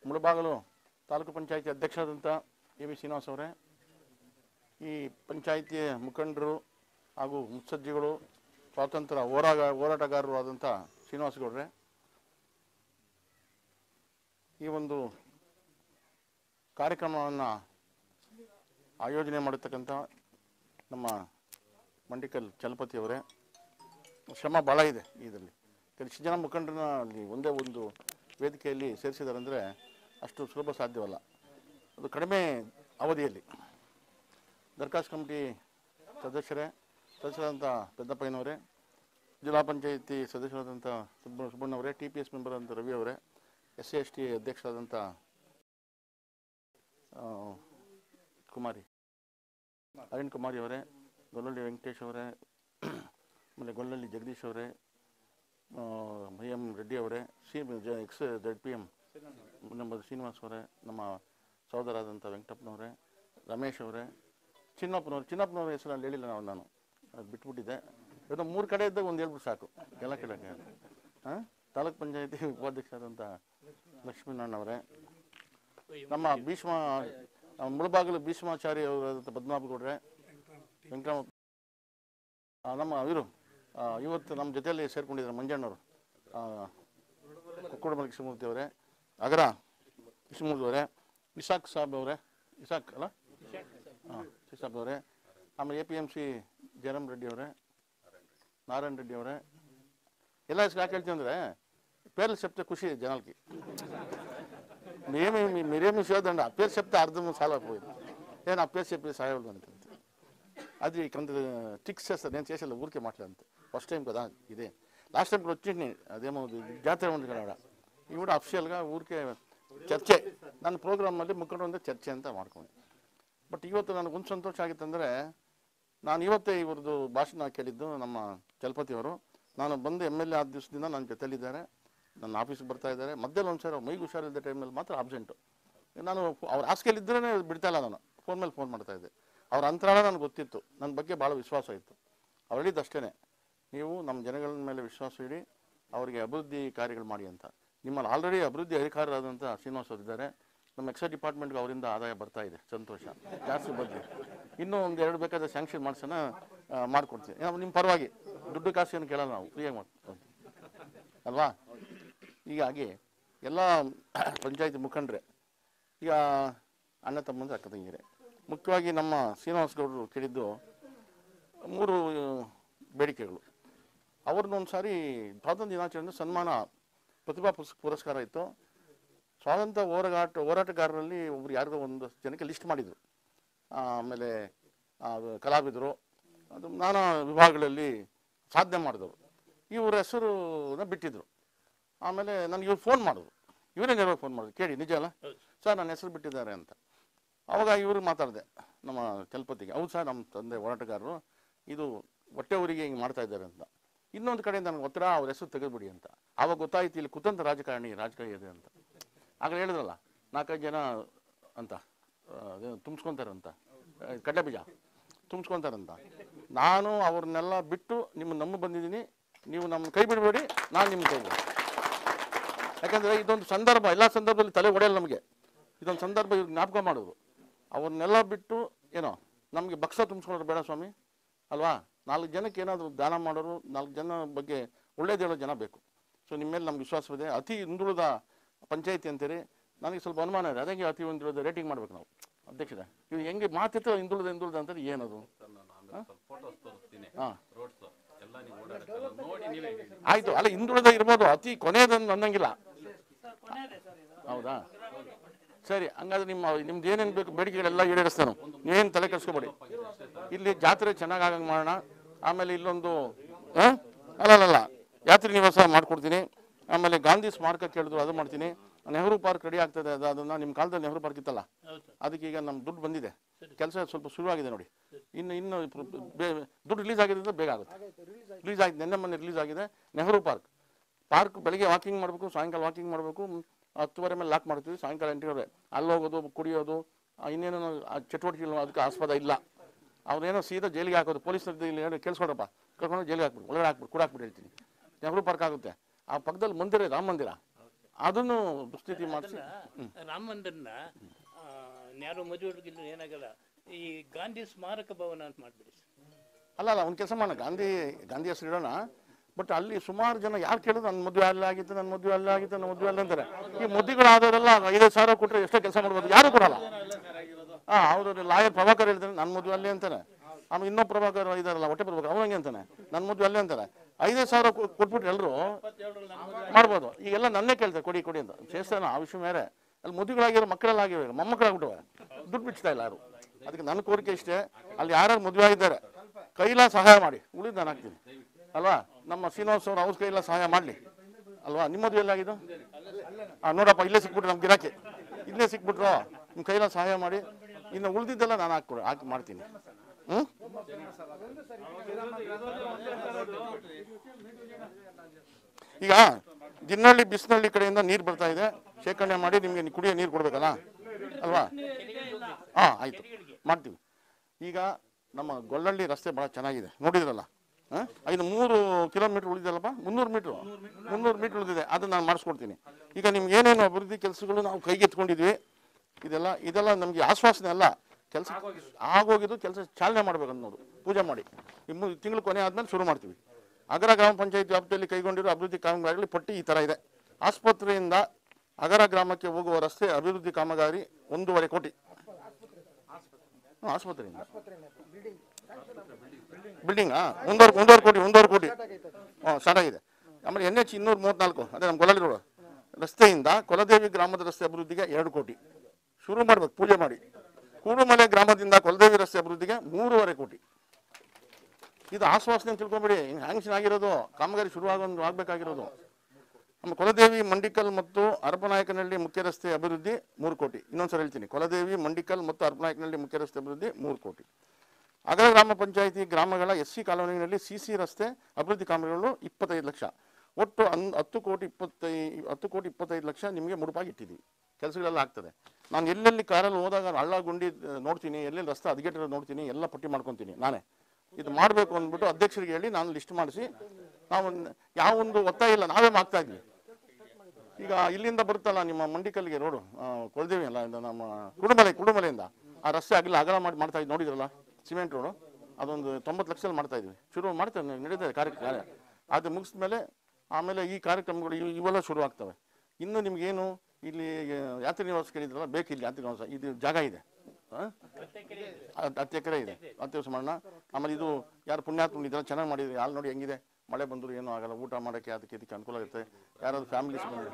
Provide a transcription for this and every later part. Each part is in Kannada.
ಮುಳಬಾಗಲು ತಾಲೂಕು ಪಂಚಾಯತಿ ಅಧ್ಯಕ್ಷರಾದಂಥ ಎ ವಿ ಶ್ರೀನಿವಾಸ್ ಅವರೇ ಈ ಪಂಚಾಯಿತಿಯ ಮುಖಂಡರು ಹಾಗೂ ಮುತ್ಸಜ್ಜಿಗಳು ಸ್ವಾತಂತ್ರ್ಯ ಹೋರಾಗ ಹೋರಾಟಗಾರರು ಆದಂಥ ಶ್ರೀನಿವಾಸ ಗೌಡ್ರೆ ಈ ಒಂದು ಕಾರ್ಯಕ್ರಮವನ್ನು ಆಯೋಜನೆ ಮಾಡಿರ್ತಕ್ಕಂಥ ನಮ್ಮ ಮಂಡಿಕಲ್ ಚಲಪತಿ ಅವರೇ ಶ್ರಮ ಭಾಳ ಇದೆ ಇದರಲ್ಲಿ ಇಷ್ಟು ಜನ ಮುಖಂಡರನ್ನ ಅಲ್ಲಿ ಒಂದೇ ಒಂದು ವೇದಿಕೆಯಲ್ಲಿ ಸೇರಿಸಿದ್ದಾರೆ ಅಂದರೆ ಅಷ್ಟು ಸುಲಭ ಸಾಧ್ಯವಲ್ಲ ಅದು ಕಡಿಮೆ ಅವಧಿಯಲ್ಲಿ ದರ್ಖಾಸ್ ಕಮಿಟಿ ಸದಸ್ಯರೇ ಸದಸ್ಯರಾದಂಥ ಪೆದ್ದಪ್ಪಯ್ಯನವರೇ ಜಿಲ್ಲಾ ಪಂಚಾಯಿತಿ ಸದಸ್ಯರಾದಂಥ ಸುಬ್ಬ ಸುಬ್ಬಣ್ಣವರೇ ಟಿ ಪಿ ಎಸ್ ಮೆಂಬರ್ ಆದಂಥ ರವಿ ಅವರೇ ಎಸ್ ಸಿ ಎಸ್ ಟಿ ಅಧ್ಯಕ್ಷರಾದಂಥ ಆ, ಕುಮಾರಿ ಅರುಣ್ ಕುಮಾರಿ ಅವರೇ ಗೊಲ್ಲಳ್ಳಿ ವೆಂಕಟೇಶ್ ಅವರೇ ಆಮೇಲೆ ಗೊಲ್ಲಳ್ಳಿ ಜಗದೀಶ್ ಅವರೇ ಐ ಎಮ್ ರೆಡ್ಡಿ ಅವರೇ C X Z P M ನಮ್ಮ ಶ್ರೀನಿವಾಸ್ ಅವರೇ ನಮ್ಮ ಸಹೋದರ ಆದಂಥ ವೆಂಕಟಪ್ಪನವರೇ ರಮೇಶ್ ಅವರೇ ಚಿನ್ನಪ್ಪನವ್ರು ಚಿನ್ನಪ್ಪನವ್ರ ಹೆಸರು ಅಲ್ಲಿ ಹೇಳಿಲ್ಲ ನಾವು ನಾನು ಅದು ಬಿಟ್ಬಿಟ್ಟಿದ್ದೆ ಏನೋ ಮೂರು ಕಡೆ ಇದ್ದಾಗ ಒಂದು ಹೇಳ್ಬಿಟ್ಟು ಸಾಕು ಎಲ್ಲ ಕೇಳಕ್ಕೆ ಹಾಂ ತಾಲೂಕ್ ಪಂಚಾಯತಿ ಉಪಾಧ್ಯಕ್ಷರಾದಂಥ ಲಕ್ಷ್ಮೀನಾರಾಯಣವರೇ ನಮ್ಮ ಭೀಷ್ಮ ನಮ್ಮ ಮುಳಬಾಗಿಲು ಭೀಷ್ಮಾಚಾರಿ ಅವರಾದಂಥ ಪದ್ಮನಾಭ ಗೌಡ್ರೆ ವೆಂಕಟರಾಮ ಆ, ನಮ್ಮ ಇವರು ಆ, ಇವತ್ತು ನಮ್ಮ ಜೊತೆಯಲ್ಲಿ ಸೇರ್ಕೊಂಡಿದ್ದಾರೆ ಮಂಜಣ್ಣವರು ಕುಕ್ಕುಡಮಲ್ ಕೃಷ್ಣಮೂರ್ತಿ ಅವರೇ ಅಗರ ಕೃಷ್ಣಮೂರ್ತಿ ಅವರೇ ಇಸಾಕ್ ಸಾಬ್ ಅವರೇ ಇಸಾಕ್ ಅಲ್ಲ ಹಾಂ ಇಸಾಕ್ ಅವರೇ ಆಮೇಲೆ A P M C Jayaram Reddy ಅವರೇ ನಾರಾಯಣ ರೆಡ್ಡಿ ಅವರೇ ಎಲ್ಲ ಹೆಸರು ಯಾಕೆ ಹೇಳ್ತೀನಿ ಅಂದರೆ పేర్లు చెప్తే ఖుషి జనాలకి మేమే మీ- మీరేమి చేయదండి ఆ పేరు చెప్తే అర్థం చాలా పోయింది నేను ఆ పేరు చెప్పి సాయవాళ్ళు అంతే అది కొంత టిక్స్ చేస్తారు నేను చేసేది ఊరికే మాట్లాడంతే ఫస్ట్ టైం కదా ఇదే లాస్ట్ టైం కూడా వచ్చింది అదేమో ఇది జాతర ఉంది కదా ఆడ ఇవి కూడా అఫిషియల్గా ఊరికే ಚರ್ಚೆ ನನ್ನ ಪ್ರೋಗ್ರಾಮಲ್ಲಿ ಮುಖಂಡರು ಅಂದರೆ ಚರ್ಚೆ ಅಂತ ಮಾಡ್ಕೊಂಡು ಬಟ್ ಇವತ್ತು ನನಗೆ ಒಂದು ಸಂತೋಷ ಆಗಿತ್ತು ಅಂದರೆ ನಾನು ಇವತ್ತೇ ಇವ್ರದ್ದು ಭಾಷಣ ಕೇಳಿದ್ದು ನಮ್ಮ ಚಲಪತಿಯವರು ನಾನು ಬಂದು ಎಮ್ ಎಲ್ ಎ ಆದ ದಿವಸದಿಂದ ನನ್ನ ಜೊತೆಲಿದ್ದಾರೆ ನನ್ನ ಆಫೀಸ್ಗೆ ಬರ್ತಾ ಇದ್ದಾರೆ ಮಧ್ಯದಲ್ಲಿ ಒಂದು ಸರಿ ಮೈಗೆ ಹುಷಾರಿಲ್ಲದ ಟೈಮಲ್ಲಿ ಮಾತ್ರ ಆಬ್ಸೆಂಟು ನಾನು ಅವ್ರ ಹಾಸಿಗೆಲಿದ್ದರೆ ಬಿಡ್ತಾ ಇಲ್ಲ ನಾನು ಫೋನ್ ಮೇಲೆ ಫೋನ್ ಮಾಡ್ತಾ ಇದ್ದೆ ಅವ್ರ ಅಂತರಾಳ ನನಗೆ ಗೊತ್ತಿತ್ತು ನನ್ನ ಬಗ್ಗೆ ಭಾಳ ವಿಶ್ವಾಸ ಇತ್ತು ಅವ್ರು ಹೇಳಿದ್ದು ಅಷ್ಟೇ ನೀವು ನಮ್ಮ ಜನಗಳ ಮೇಲೆ ವಿಶ್ವಾಸ ಇಡಿ ಅವರಿಗೆ ಅಭಿವೃದ್ಧಿ ಕಾರ್ಯಗಳು ಮಾಡಿ ಅಂತ ನಿಮ್ಮಲ್ಲಿ ಆಲ್ರೆಡಿ ಅಭಿವೃದ್ಧಿ ಅಧಿಕಾರರಾದಂಥ ಶ್ರೀನಿವಾಸ್ ಅವರು ಇದ್ದಾರೆ ನಮ್ಮ ಎಕ್ಸೈಸ್ ಡಿಪಾರ್ಟ್ಮೆಂಟ್ಗೆ ಅವರಿಂದ ಆದಾಯ ಬರ್ತಾ ಇದೆ ಸಂತೋಷ ಜಾಸ್ತಿ ಬಗ್ಗೆ ಇನ್ನೂ ಒಂದು ಎರಡು ಬೇಕಾದ್ರೆ ಸ್ಯಾಂಕ್ಷನ್ ಮಾಡ್ಸೋಣ ಮಾಡಿಕೊಡ್ತೀವಿ ನಾವು ನಿಮ್ಮ ಪರವಾಗಿ ದುಡ್ಡು ಕಾಸು ಏನು ಕೇಳಲ್ಲ ನಾವು ಫ್ರೀಯಾಗಿ ಮಾಡ್ತೀವಿ ಅಲ್ವಾ ಹೀಗಾಗಿ ಎಲ್ಲ ಪಂಚಾಯತಿ ಮುಖಂಡರೆ ಈಗ ಅಣ್ಣ ತಮ್ಮಂದ್ರೆ ಅಕ್ಕ ತಂಗಿರೆ ಮುಖ್ಯವಾಗಿ ನಮ್ಮ ಶ್ರೀನಿವಾಸ ಗೌಡರು ಕೇಳಿದ್ದು ಮೂರು ಬೇಡಿಕೆಗಳು ಅವ್ರನ್ನ ಒಂದು ಸಾರಿ ಸ್ವಾತಂತ್ರ್ಯ ದಿನಾಚರಣೆ ಸನ್ಮಾನ ಪ್ರತಿಭಾ ಪುರಸ್ ಪುರಸ್ಕಾರ ಇತ್ತು ಸ್ವಾತಂತ್ರ್ಯ ಹೋರಾಟ ಹೋರಾಟಗಾರರಲ್ಲಿ ಒಬ್ರು ಯಾರಿಗೋ ಒಂದು ಜನಕ್ಕೆ ಲಿಸ್ಟ್ ಮಾಡಿದರು ಆಮೇಲೆ ಆ, ಕಲಾವಿದರು ಅದು ನಾನಾ ವಿಭಾಗಗಳಲ್ಲಿ ಸಾಧನೆ ಮಾಡಿದವರು ಇವ್ರ ಹೆಸರನ್ನ ಬಿಟ್ಟಿದ್ರು ಆಮೇಲೆ ನನಗೆ ಇವ್ರು ಫೋನ್ ಮಾಡಿದ್ರು ಇವರೇ ನೇರವಾಗಿ ಫೋನ್ ಮಾಡಿದ್ರು ಕೇಳಿ ನಿಜ ಅಲ್ಲ ಸರ್ ನನ್ನ ಹೆಸರು ಬಿಟ್ಟಿದ್ದಾರೆ ಅಂತ ಅವಾಗ ಇವರು ಮಾತಾಡಿದೆ ನಮ್ಮ ಚಲಪತಿಗೆ ಹೌದು ಸರ್ ನಮ್ಮ ತಂದೆ ಹೋರಾಟಗಾರರು ಇದು ಹೊಟ್ಟೆ ಊರಿಗೆ ಹಿಂಗೆ ಮಾಡ್ತಾ ಇದ್ದಾರೆ ಅಂತ ಇನ್ನೊಂದು ಕಡೆ ನನಗೆ ಒತ್ತಡ ಅವ್ರ ಹೆಸರು ತೆಗೆದುಬಿಡಿ ಅಂತ ಆವಾಗ ಗೊತ್ತಾಯ್ತು ಇಲ್ಲಿ ಕುತಂತ್ರ ರಾಜಕಾರಣಿ ರಾಜಕಾರಣಿ ಇದೆ ಅಂತ ಆಗ ಹೇಳಿದ್ರಲ್ಲ ನಾಲ್ಕೈದು ಜನ ಅಂತ ಆ, ಅದೇನು ತುಂಬಿಸ್ಕೊಂತಾರಂತ ಆ, ಕಡ್ಲೆ ಬೀಜ ತುಂಬಿಸ್ಕೊಂತಾರಂತ ನಾನು ಅವ್ರನ್ನೆಲ್ಲ ಬಿಟ್ಟು ನಿಮ್ಮನ್ನು ನಂಬಿ ಬಂದಿದ್ದೀನಿ ನೀವು ನಮ್ಮನ್ನು ಕೈ ಬಿಡಬೇಡಿ ನಾನು ನಿಮ್ಗೆ ಕೈ ಬಿಡಿ ಯಾಕಂದರೆ ಇದೊಂದು ಸಂದರ್ಭ ಎಲ್ಲ ಸಂದರ್ಭದಲ್ಲಿ ತಲೆ ಹೊಡೆಯಲ್ಲ ನಮಗೆ ಇದೊಂದು ಸಂದರ್ಭ ಇವ್ರು ಜ್ಞಾಪಕ ಮಾಡೋದು ಅವ್ರನ್ನೆಲ್ಲ ಬಿಟ್ಟು ಏನೋ ನಮಗೆ ಬಕ್ಸ ತುಂಬಿಸ್ಕೊಳ್ಳೋರು ಬೇಡ ಸ್ವಾಮಿ ಅಲ್ವಾ ನಾಲ್ಕು ಜನಕ್ಕೆ ಏನಾದರೂ ದಾನ ಮಾಡೋರು ನಾಲ್ಕು ಜನ ಬಗ್ಗೆ ಒಳ್ಳೇದು ಹೇಳೋ ಜನ ಬೇಕು ಸೊ ನಿಮ್ಮ ಮೇಲೆ ನಮ್ಗೆ ವಿಶ್ವಾಸವಿದೆ ಅತಿ ಹಿಂದುಳಿದ ಪಂಚಾಯತಿ ಅಂತೀರಿ ನನಗೆ ಸ್ವಲ್ಪ ಅನುಮಾನ ಇದೆ ಅದಂಗೆ ಅತಿ ಹಿಂದುಳಿದ ರೇಟಿಂಗ್ ಮಾಡ್ಬೇಕು ನಾವು ಅಧ್ಯಕ್ಷರೇ ಇದು ಹೆಂಗೆ ಮಾತಿತ್ತು ಹಿಂದುಳಿದ ಹಿಂದುಳಿದ ಅಂತಾರೆ ಏನದು ಫೋಟೋಸ್ ತೋರಿಸ್ತೀನಿ ಹಾಂ ರೋಡ್ಸ್ ಎಲ್ಲ ನೀವು ಓಡಾಡೋದು ನೋಡಿ ನೀವೇ ಹೇಳಿ. ಆಯಿತು ಅಲ್ಲ ಹಿಂದುಳಿದ ಇರ್ಬೋದು ಅತಿ ಕೊನೆಯದನ್ನು ಅನ್ನಂಗಿಲ್ಲ ಹೌದಾ ಸರಿ ಹಂಗಾದ್ರೆ ನಿಮ್ಮ ನಿಮ್ದು ಏನೇನು ಬೇಕು ಬೇಡಿಕೆಗಳೆಲ್ಲ ಈಡೇರಿಸ್ತಾನು ನೀವೇನು ತಲೆ ಕೆಡಿಸ್ಕೊಬೇಡಿ ಇಲ್ಲಿ ಜಾತ್ರೆ ಚೆನ್ನಾಗಿ ಆಗಂಗೆ ಮಾಡೋಣ ಆಮೇಲೆ ಇಲ್ಲೊಂದು ಆ? ಅಲ್ಲ ಅಲ್ಲ ಅಲ್ಲ ಯಾತ್ರಿ ನಿವಾಸ ಮಾಡ್ಕೊಡ್ತೀನಿ ಆಮೇಲೆ ಗಾಂಧಿ ಸ್ಮಾರಕ ಕೇಳಿದ್ರು ಅದು ಮಾಡ್ತೀನಿ ನೆಹರು ಪಾರ್ಕ್ ರೆಡಿ ಆಗ್ತದೆ ಅದು ಅದನ್ನ ನಿಮ್ಮ ಕಾಲದಲ್ಲಿ ನೆಹರು ಪಾರ್ಕ್ ಇತ್ತಲ್ಲ ಅದಕ್ಕೆ ಈಗ ನಮ್ಮ ದುಡ್ಡು ಬಂದಿದೆ ಕೆಲಸ ಸ್ವಲ್ಪ ಶುರುವಾಗಿದೆ ನೋಡಿ ಇನ್ನು ಇನ್ನು ಪ್ರ- ಬೇ- ದುಡ್ಡು ರಿಲೀಸ್ ಆಗಿದೆ ಅಂದ್ರೆ ಬೇಗ ಆಗುತ್ತೆ ರಿಲೀಸ್ ಆಗಿದೆ ನಿನ್ನೆ ಮೊನ್ನೆ ರಿಲೀಸ್ ಆಗಿದೆ ನೆಹರು ಪಾರ್ಕ್ ಪಾರ್ಕ್ ಬೆಳಿಗ್ಗೆ ವಾಕಿಂಗ್ ಮಾಡಬೇಕು ಸಾಯಂಕಾಲ ವಾಕಿಂಗ್ ಮಾಡಬೇಕು ಹತ್ತುವರೆ ಮೇಲೆ ಲಾಕ್ ಮಾಡ್ತೀವಿ ಸಾಯಂಕಾಲ ಎಂಟುವರೆ ಅಲ್ಲಿ ಹೋಗೋದು ಕುಡಿಯೋದು ಆ, ಇನ್ನೇನೋ ಆ ಚಟುವಟಿಕೆಗಳು ಅದಕ್ಕೆ ಆಸ್ಪದ ಇಲ್ಲ ಅವ್ರೇನೋ ಸೀದಾ ಜೈಲಿಗೆ ಹಾಕೋದು ಪೊಲೀಸರು ಇಲ್ಲಿ ಹೇಳಿ ಕೇಳಿಸ್ಕೊಡಪ್ಪ ಕರ್ಕೊಂಡು ಜೈಲಿಗೆ ಹಾಕ್ಬಿಡು ಒಳಗಡೆ ಹಾಕ್ಬಿಡು ಕೂಡ ಹಾಕ್ಬಿಟ್ಟು ಹೇಳ್ತೀನಿ ನೆಹರು ಪಾರ್ಕ್ ಆಗುತ್ತೆ ಆ ಪಕ್ಕದಲ್ಲಿ ಮಂದಿರ ಇದೆ ರಾಮ ಮಂದಿರ ಅದನ್ನು ದುಸ್ಥಿತಿ ಮಾಡಿಸಿ ರಾಮ ಮಂದಿರನ ಯಾರೋ ಮದುವೆಗಿಲ್ಲ ಏನಾಗಲ್ಲ ಈ ಗಾಂಧಿ ಸ್ಮಾರಕ ಭವನ ಅಂತ ಮಾಡ್ಬಿಡಿ ಅಲ್ಲ ಅಲ್ಲ ಒಂದು ಕೆಲಸ ಮಾಡೋಣ ಗಾಂಧಿ ಗಾಂಧಿ ಹೆಸರು ಇಡೋಣ ಬಟ್ ಅಲ್ಲಿ ಸುಮಾರು ಜನ ಯಾರು ಕೇಳಿದ್ರು ನನ್ನ ಮದುವೆ ಅಲ್ಲ ಆಗಿತ್ತು ನನ್ನ ಮದುವೆ ಅಲ್ಲ ಆಗಿತ್ತು ನನ್ನ ಮದುವೆ ಅಲ್ಲ ಅಂತಾರೆ ಈ ಮದುವೆಗಳಾದವರೆಲ್ಲ ಐದು ಸಾವಿರ ಕೊಟ್ಟರೆ ಎಷ್ಟೋ ಕೆಲಸ ಮಾಡ್ಬೋದು ಯಾರು ಕೊಡಲ್ಲ ಹಾಂ ಅವರು ಲಾಯರ್ ಪ್ರಭಾಕರ್ ಹೇಳ್ತಾರೆ ನನ್ನ ಮದುವೆ ಅಲ್ಲೇ ಅಂತಾನೆ ಆಮೇಲೆ ಇನ್ನೊಬ್ಬ ಪ್ರಭಾಕರ್ ಇದಾರಲ್ಲ ಹೊಟ್ಟೆ ಪ್ರಭಾಕರ್ ಅವ್ರು ಹಂಗೆ ಅಂತಾನೆ ನನ್ನ ಮದುವೆ ಅಲ್ಲೇ ಅಂತಾರೆ ಐದೇ ಸಾವಿರ ಕೊ- ಕೊಟ್ಬಿಟ್ಟು ಎಲ್ಲರೂ ಮಾಡ್ಬೋದು ಈಗೆಲ್ಲ ನನ್ನೇ ಕೇಳ್ತಾರೆ ಕೊಡಿ ಕೊಡಿ ಅಂತ చేస్తాను ಆ ವಿಷಯ ಬೇರೆ ಅಲ್ಲಿ ಮದುವೆಗಳಾಗಿರೋ ಮಕ್ಕಳಲ್ಲಾಗಿವೆ ಮೊಮ್ಮಕ್ಕಳಾಗ್ಬಿಟ್ಟವೆ ದುಡ್ಡು ಬಿಚ್ತಾ ಇಲ್ಲ ಯಾರು ಅದಕ್ಕೆ ನನ್ನ ಕೋರಿಕೆ ಇಷ್ಟೇ ಅಲ್ಲಿ ಯಾರ್ಯಾರು ಮದುವೆ ಆಗಿದ್ದಾರೆ ಕೈಲಾ ಸಹಾಯ ಮಾಡಿ ಉಳಿದು ನಾನು ಹಾಕ್ತೀನಿ ಅಲ್ವಾ ನಮ್ಮ ಶ್ರೀನಿವಾಸ್ ಅವ್ರು ಅವ್ರ ಕೈಲ ಸಹಾಯ ಮಾಡಲಿ ಅಲ್ವಾ ನಿಮ್ಮ ಮದುವೆ ಎಲ್ಲಾಗಿದ್ದು ಹಾಂ ನೋಡಪ್ಪ ಇಲ್ಲೇ ಸಿಕ್ಬಿಟ್ರು ನಮ್ಮ ಗಿರಾಕಿ ಇಲ್ಲೇ ಸಿಕ್ಬಿಟ್ರು ನಿಮ್ಮ ಕೈಲ ಸಹಾಯ ಮಾಡಿ ಇನ್ನು ಉಳಿದಿದ್ದೆಲ್ಲ ನಾನು ಹಾಕ್ಕೊಡು ಹಾಕಿ ಮಾಡ್ತೀನಿ ಹ್ಞೂ ಈಗ ದಿನಹಳ್ಳಿ ಬಿಸ್ನಳ್ಳಿ ಕಡೆಯಿಂದ ನೀರು ಬರ್ತಾ ಇದೆ ಶೇಖರಣೆ ಮಾಡಿ ನಿಮಗೆ ಕುಡಿಯೋ ನೀರು ಕೊಡ್ಬೇಕಲ್ಲ ಅಲ್ವಾ ಹಾಂ ಆಯಿತು ಮಾಡ್ತೀವಿ ಈಗ ನಮ್ಮ ಗೊಲ್ಲಳ್ಳಿ ರಸ್ತೆ ಭಾಳ ಚೆನ್ನಾಗಿದೆ ನೋಡಿದ್ರಲ್ಲ ಹಾಂ ಐದು ಮೂರು ಕಿಲೋಮೀಟ್ರ್ ಉಳಿದಲ್ಲಪ್ಪ ಮುನ್ನೂರು ಮೀಟ್ರು ಮುನ್ನೂರು ಮೀಟ್ರ್ ಉಳಿದಿದೆ ಅದನ್ನ ನಾನು ಮಾಡಿಸ್ಕೊಡ್ತೀನಿ ಈಗ ನಿಮ್ಗೆ ಏನೇನು ಅಭಿವೃದ್ಧಿ ಕೆಲಸಗಳು ನಾವು ಕೈಗೆತ್ಕೊಂಡಿದ್ವಿ ಇದೆಲ್ಲ ಇದೆಲ್ಲ ನಮಗೆ ಆಶ್ವಾಸನೆ ಅಲ್ಲ ಕೆಲಸ ಆಗೋಗಿದ್ದು ಕೆಲಸ ಚಾಲನೆ ಮಾಡ್ಬೇಕು ಅನ್ನೋದು ಪೂಜೆ ಮಾಡಿ ಇನ್ನು ತಿಂಗಳು ಕೊನೆ ಆದ್ಮೇಲೆ ಶುರು ಮಾಡ್ತೀವಿ ಅಗರ ಗ್ರಾಮ ಪಂಚಾಯತ್ ವ್ಯಾಪ್ತಿಯಲ್ಲಿ ಕೈಗೊಂಡಿರೋ ಅಭಿವೃದ್ಧಿ ಕಾಮಗಾರಿಗಳಲ್ಲಿ ಪಟ್ಟಿ ಈ ಥರ ಇದೆ ಆಸ್ಪತ್ರೆಯಿಂದ ಅಗರ ಗ್ರಾಮಕ್ಕೆ ಹೋಗುವ ರಸ್ತೆ ಅಭಿವೃದ್ಧಿ ಕಾಮಗಾರಿ ಒಂದೂವರೆ ಕೋಟಿ ಹ್ಮ್, ಆಸ್ಪತ್ರೆಯಿಂದ ಬಿಲ್ಡಿಂಗಾ ಒಂದೂವರೆ ಒಂದೂವರೆ ಕೋಟಿ ಒಂದೂವರೆ ಕೋಟಿ ಹಾಂ ಸ್ಟಾರ್ಟ್ ಆಗಿದೆ ಆಮೇಲೆ ಎನ್ ಎಚ್ ಇನ್ನೂರ ಮೂವತ್ನಾಲ್ಕು ಅದೇ ನಮ್ಮ ಗೊಲ್ಲಳ್ಳಿ ರೋಡ್ ರಸ್ತೆಯಿಂದ ಕೊಲದೇವಿ ಗ್ರಾಮದ ರಸ್ತೆ ಅಭಿವೃದ್ಧಿಗೆ ಎರಡು ಕೋಟಿ ಶುರು ಮಾಡ್ಬೇಕು ಪೂಜೆ ಮಾಡಿ ಕೂಡುಮಲೆ ಗ್ರಾಮದಿಂದ ಕೊಲದೇವಿ ರಸ್ತೆ ಅಭಿವೃದ್ಧಿಗೆ ಮೂರುವರೆ ಕೋಟಿ ಇದು ಆಶ್ವಾಸನೆ ಅಂತ ತಿಳ್ಕೊಬೇಡಿ ಹ್ಯಾಂಕ್ಷನ್ ಆಗಿರೋದು ಕಾಮಗಾರಿ ಶುರುವಾಗೊಂದು ಆಗಬೇಕಾಗಿರೋದು ನಮ್ಮ ಕೊಲದೇವಿ ಮಂಡಿಕಲ್ ಮತ್ತು ಹರಪನಾಯಕನಹಳ್ಳಿ ಮುಖ್ಯ ರಸ್ತೆ ಅಭಿವೃದ್ಧಿ ಮೂರು ಕೋಟಿ ಇನ್ನೊಂದ್ಸಲ ಹೇಳ್ತೀನಿ ಕೊಲದೇವಿ ಮಂಡಿಕಲ್ ಮತ್ತು ಹರಪನಾಯಕನಹಳ್ಳಿ ಮುಖ್ಯ ರಸ್ತೆ ಅಭಿವೃದ್ಧಿ ಮೂರು ಕೋಟಿ ಅಗರ ಗ್ರಾಮ ಪಂಚಾಯಿತಿ ಗ್ರಾಮಗಳ ಎಸ್ ಸಿ ಕಾಲೋನಿಯಲ್ಲಿ ಸಿ ಸಿ ರಸ್ತೆ ಅಭಿವೃದ್ಧಿ ಕಾಮಗಾರಿಗಳು ಇಪ್ಪತ್ತೈದು ಲಕ್ಷ ಒಟ್ಟು ಅನ್ ಹತ್ತು ಕೋಟಿ ಇಪ್ಪತ್ತೈ ಹತ್ತು ಕೋಟಿ ಇಪ್ಪತ್ತೈದು ಲಕ್ಷ ನಿಮಗೆ ಮುಡುಪಾಗಿ ಇಟ್ಟಿದ್ದೀವಿ ಕೆಲಸಗಳೆಲ್ಲ ಆಗ್ತದೆ ನಾನು ಎಲ್ಲೆಲ್ಲಿ ಕಾರಲ್ಲಿ ಹೋದಾಗ ಹಳ್ಳ ಗುಂಡಿ ಆ, ನೋಡ್ತೀನಿ ಎಲ್ಲೆಲ್ಲಿ ರಸ್ತೆ ಹದಗೆಟ್ಟಿರೋದು ನೋಡ್ತೀನಿ ಎಲ್ಲ ಪಟ್ಟಿ ಮಾಡ್ಕೊತೀನಿ ನಾನೇ ಇದು ಮಾಡಬೇಕು ಅಂದ್ಬಿಟ್ಟು ಅಧ್ಯಕ್ಷರಿಗೆ ಹೇಳಿ ನಾನು ಲಿಸ್ಟ್ ಮಾಡಿಸಿ ನಾವು ಯಾವ ಒಂದು ಒತ್ತಾಯ ಇಲ್ಲ ನಾವೇ ಮಾಡ್ತಾ ಇದ್ವಿ ಈಗ ಇಲ್ಲಿಂದ ಬರುತ್ತಲ್ಲ ನಿಮ್ಮ ಮಂಡಿಕಲ್ಗೆ ರೋಡು ಕೊಳ್ದೇವಿ ಅಲ್ಲ ಇದು ನಮ್ಮ ಕುಡುಮಲೆ ಕುಡುಮಲೆಯಿಂದ ಆ ರಸ್ತೆ ಅಗಲ ಅಗಲ ಮಾಡಿ ಮಾಡ್ತಾ ಇದ್ದು ನೋಡಿದ್ರಲ್ಲ ಸಿಮೆಂಟ್ ರೋಡು ಅದೊಂದು ತೊಂಬತ್ತು ಲಕ್ಷದಲ್ಲಿ ಮಾಡ್ತಾ ಇದ್ವಿ ಶುರು ಮಾಡ್ತೇವೆ ನಡೀತದೆ ಕಾರ್ಯಕ್ರಮ ಅದು ಮುಗಿಸಿದ ಮೇಲೆ ಆಮೇಲೆ ಈ ಕಾರ್ಯಕ್ರಮಗಳು ಇವು- ಇವೆಲ್ಲ ಶುರು ಆಗ್ತವೆ ಇನ್ನು ನಿಮ್ಗೇನು ಇಲ್ಲಿ ಆ, ಯಾತ್ರಿ ನಿವಾಸ ಕೇಳಿದ್ರಲ್ಲ ಬೇಕಿಲ್ಲ ಯಾತ್ರಿ ನಿವಾಸ ಇದು ಜಾಗ ಇದೆ ಆ? ಹತ್ತು ಹತ್ತು ಎಕರೆ ಇದೆ ಹತ್ತು ದಿವಸ ಮಾಡೋಣ ಆಮೇಲೆ ಇದು ಯಾರು ಪುಣ್ಯಾತ್ಮ ಇದೆಲ್ಲ ಚೆನ್ನಾಗಿ ಮಾಡಿದ್ರಿ ಅಲ್ಲಿ ನೋಡಿ ಹೆಂಗಿದೆ ಮಳೆ ಬಂದರೂ ಏನೂ ಆಗಲ್ಲ ಊಟ ಮಾಡೋಕ್ಕೆ ಅದಕ್ಕೆ ಇದಕ್ಕೆ ಅನುಕೂಲ ಆಗುತ್ತೆ ಯಾರಾದ್ರು ಫ್ಯಾಮಿಲೀಸ್ ಬಂದರೆ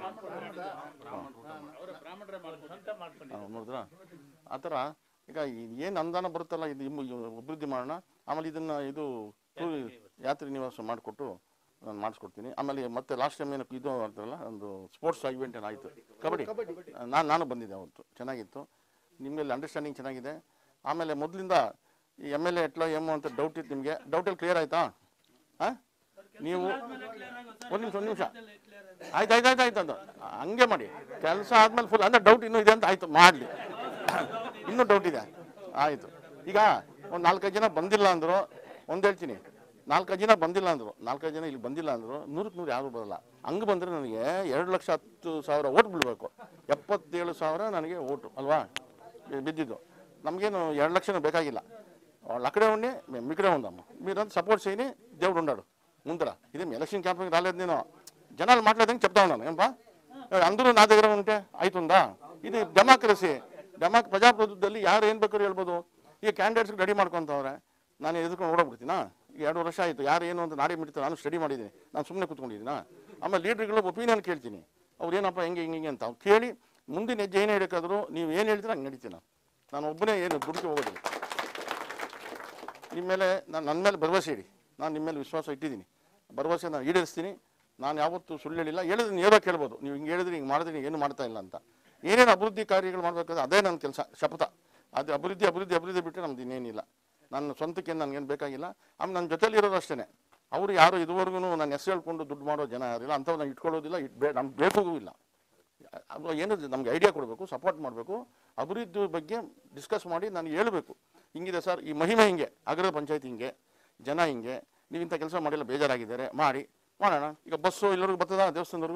ನೋಡಿದ್ರಾ ಆ ಥರ ಈಗ ಏನು ಅನುದಾನ ಬರುತ್ತಲ್ಲ ಇದು ಇಮ್ಮು- ಇವು ಅಭಿವೃದ್ಧಿ ಮಾಡೋಣ ಆಮೇಲೆ ಇದನ್ನು ಇದು ಟೂ- ಯಾತ್ರಿ ನಿವಾಸ ಮಾಡಿಕೊಟ್ಟು ನಾನು ಮಾಡಿಸ್ಕೊಡ್ತೀನಿ ಆಮೇಲೆ ಮತ್ತೆ ಲಾಸ್ಟ್ ಟೈಮ್ ಏನಕ್ಕೆ ಇದು ಅಂತಾರಲ್ಲ ಒಂದು ಸ್ಪೋರ್ಟ್ಸ್ ಇವೆಂಟ್ ಏನು ಆಯಿತು ಕಬಡ್ಡಿ ನಾನು ನಾನು ಬಂದಿದ್ದೆ ಅವತ್ತು ಚೆನ್ನಾಗಿತ್ತು ನಿಮ್ಮಲ್ಲಿ ಅಂಡರ್ಸ್ಟ್ಯಾಂಡಿಂಗ್ ಚೆನ್ನಾಗಿದೆ ಆಮೇಲೆ ಮೊದಲಿಂದ ಈ ಎಮ್ ಎಲ್ ಎ ಎಟ್ಲ ಎಮ್ಮು ಅಂತ ಡೌಟ್ ಇತ್ತು ನಿಮಗೆ ಡೌಟಲ್ಲಿ ಕ್ಲಿಯರ್ ಆಯ್ತಾ ಹಾಂ ನೀವು ಒಂದು ನಿಮಿಷ ಒಂದು ನಿಮಿಷ ಆಯ್ತು ಆಯ್ತು ಆಯ್ತು ಆಯ್ತು ಅದು ಹಂಗೆ ಮಾಡಿ ಕೆಲಸ ಆದ್ಮೇಲೆ ಫುಲ್ ಅಂದ್ರೆ ಡೌಟ್ ಇನ್ನೂ ಇದೆ ಅಂತ ಆಯ್ತು ಮಾಡಲಿ ಇನ್ನೂ ಡೌಟ್ ಇದೆ ಆಯಿತು ಈಗ ಒಂದು ನಾಲ್ಕೈದು ಜನ ಬಂದಿಲ್ಲ ಅಂದರು ಒಂದು ಹೇಳ್ತೀನಿ ನಾಲ್ಕೈದು ಜನ ಬಂದಿಲ್ಲ ಅಂದರು ನಾಲ್ಕೈದು ಜನ ಇಲ್ಲಿ ಬಂದಿಲ್ಲ ಅಂದರು ನೂರಕ್ಕೆ ನೂರು ಯಾರು ಬರಲ್ಲ ಹಂಗೆ ಬಂದರೆ ನನಗೆ ಎರಡು ಲಕ್ಷ ಹತ್ತು ಸಾವಿರ ಓಟ್ ಬೀಳಬೇಕು ಎಪ್ಪತ್ತೇಳು ಸಾವಿರ ನನಗೆ ಓಟು ಅಲ್ವಾ ಬಿ- బిద్దిದ್ದು నమగేను ಎರಡು లక్షలు ಬೇಕಾಗಿಲ್ಲ వాళ్ళు అక్కడే ఉండి మేము ఇక్కడే ఉందాము మీరంతా సపోర్ట్ చేయని దేవుడు ఉన్నాడు ముందర ఇది ఎలక్షన్ క్యాంపెయిన్ రాలేదు నేను జనాలు మాట్లాడదని చెప్తా ఉన్నాను ఏంపా అందరూ నా దగ్గర ఉంటే అవుతుందా ఇది ಡೆಮಾಕ್ರಸಿ ಡೆಮಾಕ್ ಪ್ರಜಾಪ್ರಭುತ್ವದಲ್ಲಿ ಯಾರು ಏನು ಬೇಕಾದ್ರೂ ಹೇಳ್ಬೋದು ಈಗ ಕ್ಯಾಂಡಿಡೇಟ್ಸ್ ರೆಡಿ ಮಾಡ್ಕೊಂತವ್ರೆ ನಾನು ಎದುರ್ಕೊಂಡು ಓಡೋಗ್ಬಿಡ್ತೀನಾ ಈಗ ಎರಡು ವರ್ಷ ಆಯಿತು ಯಾರು ಏನು ಅಂತ ನಾಡಿ ಮಿಡ್ತಾರೆ ನಾನು ಸ್ಟಡಿ ಮಾಡಿದ್ದೀನಿ ನಾನು ಸುಮ್ಮನೆ ಕೂತ್ಕೊಂಡಿದ್ದೀನಾ ಆಮೇಲೆ ಲೀಡ್ರ್ಗಳು ಒಪಿನಿಯನ್ ಕೇಳ್ತೀನಿ ಅವ್ರು ಏನಪ್ಪ ಹೆಂಗೆ ಹಿಂಗೆ ಹಿಂಗೆ ಅಂತ ಅವ್ರು ಕೇಳಿ ಮುಂದಿನ ಹೆಜ್ಜೆ ಏನು ಹೇಳಕ್ಕಾದ್ರು ನೀವು ಏನು ಹೇಳ್ತೀರ ಹಂಗೆ ನಡೀತೀನಿ ನಾನು ನಾನು ಒಬ್ಬನೇ ಏನು ದುಡುಕಿ ಹೋಗೋದಿಲ್ಲ ನಿಮ್ಮ ಮೇಲೆ ನಾನು ನನ್ನ ಮೇಲೆ ಭರವಸೆ ಇಡಿ ನಾನು ನಿಮ್ಮ ಮೇಲೆ ವಿಶ್ವಾಸ ಇಟ್ಟಿದ್ದೀನಿ ಭರವಸೆ ನಾನು ಈಡೇರಿಸ್ತೀನಿ ನಾನು ಯಾವತ್ತೂ ಸುಳ್ಳು ಹೇಳಿಲ್ಲ ಹೇಳಿದ್ರೆ ನೇರ ಕೇಳ್ಬೋದು ನೀವು ಹಿಂಗೆ ಹೇಳಿದ್ರೆ ಹಿಂಗೆ ಮಾಡಿದ್ರೆ ಏನು ಮಾಡ್ತಾ ಇಲ್ಲ ಅಂತ ಏನೇನು ಅಭಿವೃದ್ಧಿ ಕಾರ್ಯಗಳು ಮಾಡಬೇಕಾದ್ರೆ ಅದೇ ನನ್ನ ಕೆಲಸ ಶಪಥ ಅದು ಅಭಿವೃದ್ಧಿ ಅಭಿವೃದ್ಧಿ ಅಭಿವೃದ್ಧಿ ಬಿಟ್ಟರೆ ನಮ್ದು ಇನ್ನೇನಿಲ್ಲ ನನ್ನ ಸ್ವಂತಕ್ಕೆ ನನಗೇನು ಬೇಕಾಗಿಲ್ಲ ಆಮೇಲೆ ನನ್ನ ಜೊತೆಲಿ ಇರೋರು ಅಷ್ಟೇ ಅವರು ಯಾರು ಇದುವರೆಗೂ ನನ್ನ ಹೆಸರು ಹೇಳ್ಕೊಂಡು ದುಡ್ಡು ಮಾಡೋ ಜನ ಯಾರಿಲ್ಲ ಅಂಥವ್ರು ನಾನು ಇಟ್ಕೊಳ್ಳೋದಿಲ್ಲ ಇಟ್ ಬೇ ನಮ್ಗೆ ಬೇಕಾಗೂ ಇಲ್ಲ ಅದು ಏನು ನಮ್ಗೆ ಐಡಿಯಾ ಕೊಡಬೇಕು ಸಪೋರ್ಟ್ ಮಾಡಬೇಕು ಅಭಿವೃದ್ಧಿ ಬಗ್ಗೆ ಡಿಸ್ಕಸ್ ಮಾಡಿ ನಾನು ಹೇಳಬೇಕು ಹಿಂಗಿದೆ ಸರ್ ಈ ಮಹಿಮೆ ಹಿಂಗೆ ಅಗ್ರ ಪಂಚಾಯತ್ ಹಿಂಗೆ ಜನ ಹಿಂಗೆ ನೀವು ಇಂಥ ಕೆಲಸ ಮಾಡಿಲ್ಲ ಬೇಜಾರಾಗಿದ್ದಾರೆ ಮಾಡಿ ಮಾಡೋಣ ಈಗ ಬಸ್ಸು ಎಲ್ಲರಿಗೂ ಬರ್ತದ ದೇವಸ್ಥಾನದವ್ರಿಗೂ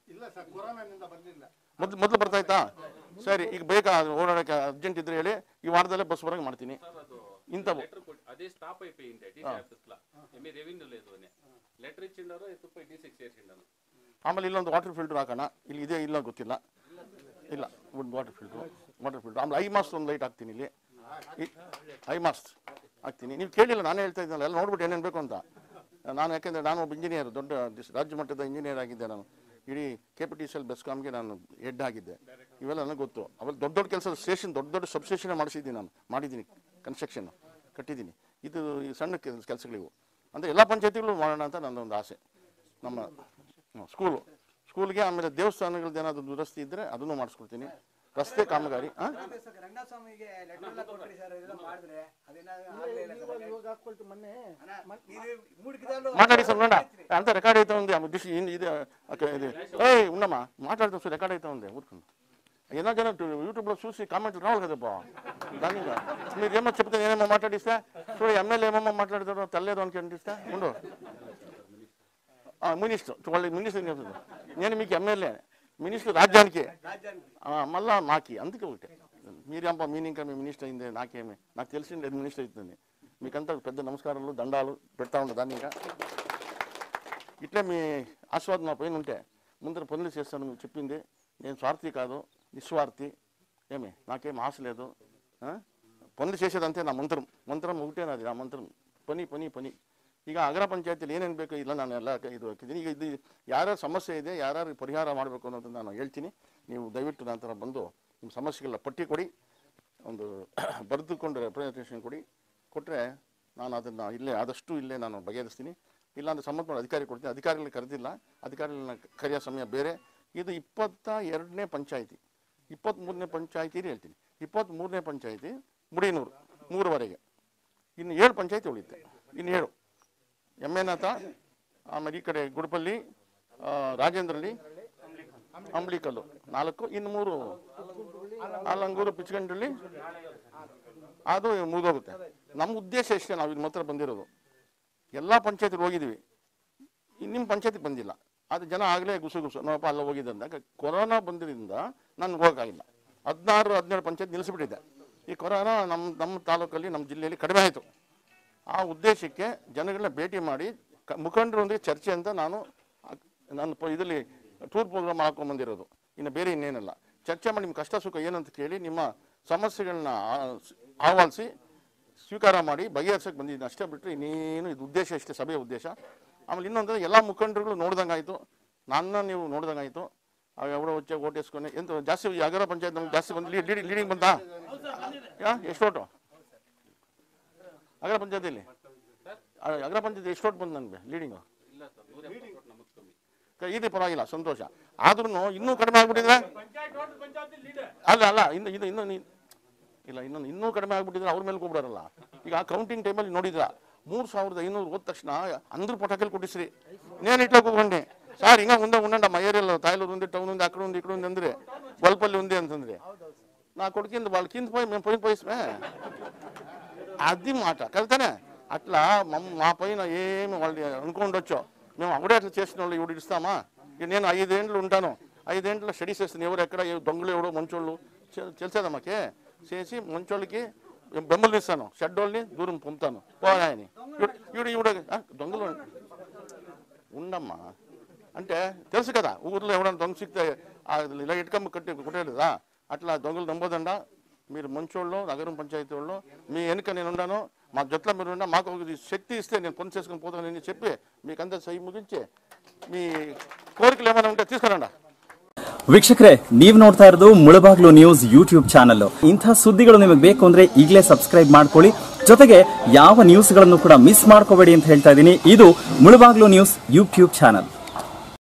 ಮೊದ್ಲು ಮೊದಲು ಬರ್ತಾ ಇತ್ತಾ ಸರಿ ಈಗ ಬೇಕಾ ಓಡಾಡಕ್ಕೆ ಅರ್ಜೆಂಟ್ ಇದ್ರೆ ಹೇಳಿ ಈ ವಾರದಲ್ಲೇ ಬಸ್ ಬರಂಗೆ ಮಾಡ್ತೀನಿ ఇంతవు లెటర్ కొట్టి అదే స్టాప్ అయిపోయింది డీసీ ఆఫీస్ లో ఏమీ రెవెన్యూ లేదు అని లెటర్ ఇచ్చిండారు ఎత్తుపోయి డీసీకి చేర్చిండాను ಆಮೇಲೆ ಇಲ್ಲೊಂದು ವಾಟರ್ ಫಿಲ್ಟರ್ ಹಾಕೋಣ ಇಲ್ಲಿ ಇದೆ ಇಲ್ಲ ಗೊತ್ತಿಲ್ಲ ಇಲ್ಲ ಒಂದು ವಾಟರ್ ಫಿಲ್ಟ್ರು ವಾಟರ್ ಫಿಲ್ಟ್ರ್ ಆಮೇಲೆ ಐ ಮಾಸ್ಟ್ ಒಂದು ಲೈಟ್ ಹಾಕ್ತೀನಿ ಇಲ್ಲಿ ಈ- ಐ ಮಾಸ್ಟ್ ಹಾಕ್ತೀನಿ ನೀವು ಕೇಳಿಲ್ಲ ನಾನೇ ಹೇಳ್ತಾ ಇದ್ದೀನಲ್ಲ ಎಲ್ಲ ನೋಡ್ಬಿಟ್ಟು ಏನೇನು ಬೇಕು ಅಂತ ನಾನು ಯಾಕೆಂದರೆ ನಾನು ಒಬ್ಬ ಇಂಜಿನಿಯರ್ ದೊಡ್ಡ ದಿಸ್- ರಾಜ್ಯ ಮಟ್ಟದ ಇಂಜಿನಿಯರ್ ಆಗಿದ್ದೆ ನಾನು ಇಡೀ K P T C L ಬೆಸ್ಕಾಮ್ಗೆ ನಾನು ಹೆಡ್ ಆಗಿದ್ದೆ ಇವೆಲ್ಲ ನನಗೆ ಗೊತ್ತು ಅವೆಲ್ಲ ದೊಡ್ಡ ದೊಡ್ಡ ಕೆಲಸ ಸ್ಟೇಷನ್ ದೊಡ್ಡ ದೊಡ್ಡ ಸಬ್ಸ್ಟೇಷನ್ ಮಾಡಿಸಿದ್ದೀನಿ ನಾನು ಮಾಡಿದ್ದೀನಿ ಕನ್ಸ್ಟ್ರಕ್ಷನ್ ಕಟ್ಟಿದ್ದೀನಿ ಇದು ಈ ಸಣ್ಣ ಕೆಲಸಗಳಿವು ಅಂದರೆ ಎಲ್ಲ ಪಂಚಾಯತಿಗಳು ಮಾಡೋಣ ಅಂತ ನನ್ನೊಂದು ಆಸೆ ನಮ್ಮ ಹ್ಮ್, ಸ್ಕೂಲು ಸ್ಕೂಲ್ಗೆ ಆಮೇಲೆ ದೇವಸ್ಥಾನಗಳದ್ದು ಏನಾದರೂ ದುರಸ್ತಿ ಇದ್ದರೆ ಅದನ್ನು ಮಾಡಿಸ್ಕೊಡ್ತೀನಿ ರಸ್ತೆ ಕಾಮಗಾರಿ ಹಾಂ ರಂಗಸ್ವಾಮಿಗೆ ಲೆಟರ್ ಎಲ್ಲ ಕೊಟ್ರಿ ಸರ್ ಇದೆಲ್ಲ ಮಾಡಿದ್ರೆ ಅದೇನ ಆಗ್ಲೇ ಇಲ್ಲ ಸರ್. ಅಣ್ಣ, ಇದು ಮೂಡಿಕಿದಲ್ಲೂ మాట్లాడి సార్ ఉండ అంత రికార్డ్ అయితే ఉంది ఆమె దిశ ఇది ఇది అక్క- ఇది ఏయ్ ఉండమ్మా మాట్లాడుతాం సార్ రికార్డ్ అయితే ఉంది ఊరుకుంది ఏదో జన యూట్యూబ్లో చూసి కామెంట్లు రావాలి కదా బా దాని మీద. మీరు ఏమో చెప్తే నేనేమో మాట్లాడిస్తే చూడు ఎమ్మెల్యే ఏమో మాట్లాడతాడో తెల్లేదు అని అనిపిస్తే ఉండు మినిస్టర్ వాళ్ళ మినిస్టర్ చెప్తుంది నేను మీకు ఎమ్మెల్యే మినిస్టర్ రాజ్యానికి రాజ్యానికి ఆ, మళ్ళా మాకి అందుకే ఒకటే మీరేంప మీని ఇంకా మీ మినిస్టర్ అయింది నాకేమి నాకు తెలిసింది మినిస్టర్ అవుతుంది మీకంతా పెద్ద నమస్కారాలు దండాలు పెడతా ఉండే దాన్ని ఇంకా ఇట్లే మీ ఆశీర్వాదం నా పైన ఉంటే ముందర పనులు చేస్తాను మీరు చెప్పింది నేను స్వార్థి కాదు నిస్వార్థి ఏమి నాకేం ఆశ లేదు ఆ? పనులు చేసేదంతే నా మంత్రం మంత్రం ఒకటే నాది నా మంత్రం పని పని పని ಈಗ ಅಗ್ರ ಪಂಚಾಯತಿಲಿ ಏನೇನು ಬೇಕು ಇಲ್ಲ ನಾನು ಎಲ್ಲ ಇದು ಹಾಕಿದ್ದೀನಿ ಈಗ ಇದು ಯಾರ್ಯಾರ ಸಮಸ್ಯೆ ಇದೆ ಯಾರ್ಯಾರು ಪರಿಹಾರ ಮಾಡಬೇಕು ಅನ್ನೋದನ್ನ ನಾನು ಹೇಳ್ತೀನಿ ನೀವು ದಯವಿಟ್ಟು ನಂತರ ಬಂದು ನಿಮ್ಮ ಸಮಸ್ಯೆಗಳ ಪಟ್ಟಿ ಕೊಡಿ ಒಂದು ಬರೆದುಕೊಂಡು ರೆಪ್ರೆಸೆಂಟೇಷನ್ ಕೊಡಿ ಕೊಟ್ಟರೆ ನಾನು ಅದನ್ನು ಇಲ್ಲೇ ಆದಷ್ಟು ಇಲ್ಲೇ ನಾನು ಬಗೆಹರಿಸ್ತೀನಿ ಇಲ್ಲಾಂದ್ರೆ ಸಂಬಂಧಪಟ್ಟ ಅಧಿಕಾರಿ ಕೊಡ್ತೀನಿ ಅಧಿಕಾರಿಗಳನ್ನ ಕರೆದಿಲ್ಲ ಅಧಿಕಾರಿಗಳನ್ನ ಕರೆಯೋ ಸಮಯ ಬೇರೆ ಇದು ಇಪ್ಪತ್ತ ಎರಡನೇ ಪಂಚಾಯಿತಿ ಇಪ್ಪತ್ತ್ಮೂರನೇ ಪಂಚಾಯಿತಿ ಹೇಳ್ತೀನಿ ಇಪ್ಪತ್ತ್ಮೂರನೇ ಪಂಚಾಯಿತಿ ಮುಡಿನೂರು ಮೂರುವರೆಗೆ ಇನ್ನು ಏಳು ಪಂಚಾಯಿತಿ ಉಳಿಯುತ್ತೆ ಇನ್ನು ಏಳು ಎಮ್ಮೆನಾಥ ಆಮೇಲೆ ಈ ಕಡೆ ಗುಡಪಲ್ಲಿ ಆ, ರಾಜೇಂದ್ರಹಳ್ಳಿ ಅಂಬ್ಲಿಕಲ್ಲು ನಾಲ್ಕು ಇನ್ನು ಮೂರು ಆಲಂಗೂರು ಪಿಚ್ಗಂಡಳ್ಳಿ ಅದು ಮುಗಿದೋಗುತ್ತೆ ನಮ್ಮ ಉದ್ದೇಶ ಇಷ್ಟೇ ನಾವು ನಿಮ್ಮ ಹತ್ರ ಬಂದಿರೋದು ಎಲ್ಲ ಪಂಚಾಯತಿಗೆ ಹೋಗಿದ್ದೀವಿ ನಿಮ್ಮ ಪಂಚಾಯತಿಗೆ ಬಂದಿಲ್ಲ ಅದು ಜನ ಆಗಲೇ ಗುಸು ಗುಸು ನಾವಪ್ಪ ಅಲ್ಲ ಹೋಗಿದ್ದೆ ಅಂದಾಗ ಕೊರೋನಾ ಬಂದಿದ್ದರಿಂದ ನಾನು ಹೋಗೋಕ್ಕಾಗಿಲ್ಲ ಹದಿನಾರು ಹದಿನೇಳು ಪಂಚಾಯತ್ ನಿಲ್ಲಿಸ್ಬಿಟ್ಟಿದ್ದೆ ಈ ಕೊರೋನಾ ನಮ್ಮ ನಮ್ಮ ತಾಲೂಕಲ್ಲಿ ನಮ್ಮ ಜಿಲ್ಲೆಯಲ್ಲಿ ಕಡಿಮೆ ಆಯಿತು ಆ ಉದ್ದೇಶಕ್ಕೆ ಜನಗಳನ್ನ ಭೇಟಿ ಮಾಡಿ ಕ ಮುಖಂಡರೊಂದಿಗೆ ಚರ್ಚೆ ಅಂತ ನಾನು ಆ- ನನ್ನ ಪ ಇದರಲ್ಲಿ ಟೂರ್ ಪ್ರೋಗ್ರಾಮ್ ಹಾಕೊಂಡ್ಬಂದಿರೋದು ಇನ್ನು ಬೇರೆ ಇನ್ನೇನಲ್ಲ ಚರ್ಚೆ ಮಾಡಿ ನಿಮ್ಮ ಕಷ್ಟ ಸುಖ ಏನಂತ ಕೇಳಿ ನಿಮ್ಮ ಸಮಸ್ಯೆಗಳನ್ನ ಆ- ಆಹ್ವಾನಿಸಿ ಸ್ವೀಕಾರ ಮಾಡಿ ಬಗೆಹರಿಸಕ್ಕೆ ಬಂದಿದ್ದೀನಿ ಅಷ್ಟೇ ಬಿಟ್ಟರೆ ಇನ್ನೇನು ಇದು ಉದ್ದೇಶ ಇಷ್ಟೇ ಸಭೆಯ ಉದ್ದೇಶ ಆಮೇಲೆ ಇನ್ನೊಂದು ಎಲ್ಲ ಮುಖಂಡರುಗಳು ನೋಡ್ದಂಗಾಯ್ತು ನನ್ನ ನೀವು ನೋಡ್ದಂಗಾಯ್ತು ಅವ ಎವಡೋ వచ్చే ಓಟೇಸ್ಕೊಂಡು ಎಂತ ಜಾಸ್ತಿ ಈ ಅಗರ ಪಂಚಾಯತ್ ನಮ್ಗೆ ಜಾಸ್ತಿ ಬಂದು ಲೀಡಿಂಗ್ ಲೀಡಿಂಗ್ ಬಂತಾ ಯಾ ಎಷ್ಟು ಓಟು ಅಗ್ರ ಪಂಚಾಯತಿಯಲ್ಲಿ ಅಗ್ರ ಪಂಚಾಯತ್ ಎಷ್ಟು ಓಟ್ ಬಂದು ನನಗೆ ಲೀಡಿಂಗು ಇಲ್ಲ ಸರ್ ನೂರ ಎಪ್ಪತ್ತು ನಮಗೆ ಕಮ್ಮಿ ಇದೆ ಪರವಾಗಿಲ್ಲ ಸಂತೋಷ ಆದ್ರೂ ಇನ್ನೂ ಕಡಿಮೆ ಆಗ್ಬಿಟ್ಟಿದ್ರೆ ಅಲ್ಲ ಅಲ್ಲ ಇನ್ನು ಇದು ಇನ್ನೂ ನೀ- ಇಲ್ಲ ಇನ್ನೊಂದು ಇನ್ನೂ ಕಡಿಮೆ ಆಗ್ಬಿಟ್ಟಿದ್ರೆ ಅವ್ರ ಮೇಲೆ ಕೂಬಿಡೋರಲ್ಲ ಈಗ ಕೌಂಟಿಂಗ್ ಟೈಮಲ್ಲಿ ನೋಡಿದ್ರ ಮೂರು ಸಾವಿರದ ಐನೂರು ಹೋದ ತಕ್ಷಣ ಅಂದ್ರ ಪಟಾಕಲ್ಲಿ ಕೊಟ್ಟಿಸ್ರಿ నేను ఇట్లా కూకండి సార్ ఇంకా ఉందా ఉండండి మా ఏరియాలో తాయిలూరు ఉంది టౌన్ ఉంది అక్కడ ఉంది ఇక్కడ ఉంది ಅಂದ್ರೆ గొల్పల్లి ఉంది ಅಂತಂದ್ರೆ నా కొడుకింది వాళ్ళ కింద పోయి మేము పోయి పోయిస్తే అది మాట కరెక్టేనే అట్లా మమ్ మా పైన ఏమి వాళ్ళు అనుకుండొచ్చో మేము అప్పుడే అట్లా చేసిన వాళ్ళు ఇప్పుడు ఇస్తామా ఇక నేను ఐదేండ్లు ఉంటాను ఐదేండ్ల స్టడీస్ చేస్తాను ఎవరు ఎక్కడ ఏ దొంగలు ఎవడో మంచోళ్ళు చె- తెలిసేదా మాకే చేసి మంచోళ్ళకి బెమ్మలు ఇస్తాను షెడ్డోళ్ళని దూరం పంపుతాను పోరాయని ఈవిడ ఈవిడ ఆ, దొంగలు ఉండమ్మా అంటే తెలుసు కదా ఊర్లో ఎవడన్నా దొంగ సిక్తే ఆ ఇలా ఇటుకమ్మ కట్టి కొట్టేదా అట్లా దొంగలు నమ్మదండ మీరు మంచోళ్ళు నగరం పంచాయతీ వాళ్ళు మీ వెనుక నేను ఉన్నాను మా జట్ల మీరు ఉన్నా మాకు ఒక శక్తి ఇస్తే నేను పని చేసుకుని పోతానని చెప్పి మీకంతా సై ముగించి మీ కోరికలు ఏమైనా ఉంటే తీసుకురండి ವೀಕ್ಷಕರೇ ನೀವು ನೋಡ್ತಾ ಇರೋದು ಮುಳಬಾಗ್ಲು ನ್ಯೂಸ್ ಯೂಟ್ಯೂಬ್ ಚಾನಲ್ ಇಂಥ ಸುದ್ದಿಗಳು ನಿಮಗೆ ಬೇಕು ಅಂದ್ರೆ ಈಗಲೇ ಸಬ್ಸ್ಕ್ರೈಬ್ ಮಾಡ್ಕೊಳ್ಳಿ ಜೊತೆಗೆ ಯಾವ ನ್ಯೂಸ್ಗಳನ್ನು ಕೂಡ ಮಿಸ್ ಮಾಡ್ಕೋಬೇಡಿ ಅಂತ ಹೇಳ್ತಾ ಇದ್ದೀನಿ ಇದು ಮುಳಬಾಗ್ಲು ನ್ಯೂಸ್ ಯೂಟ್ಯೂಬ್ ಚಾನಲ್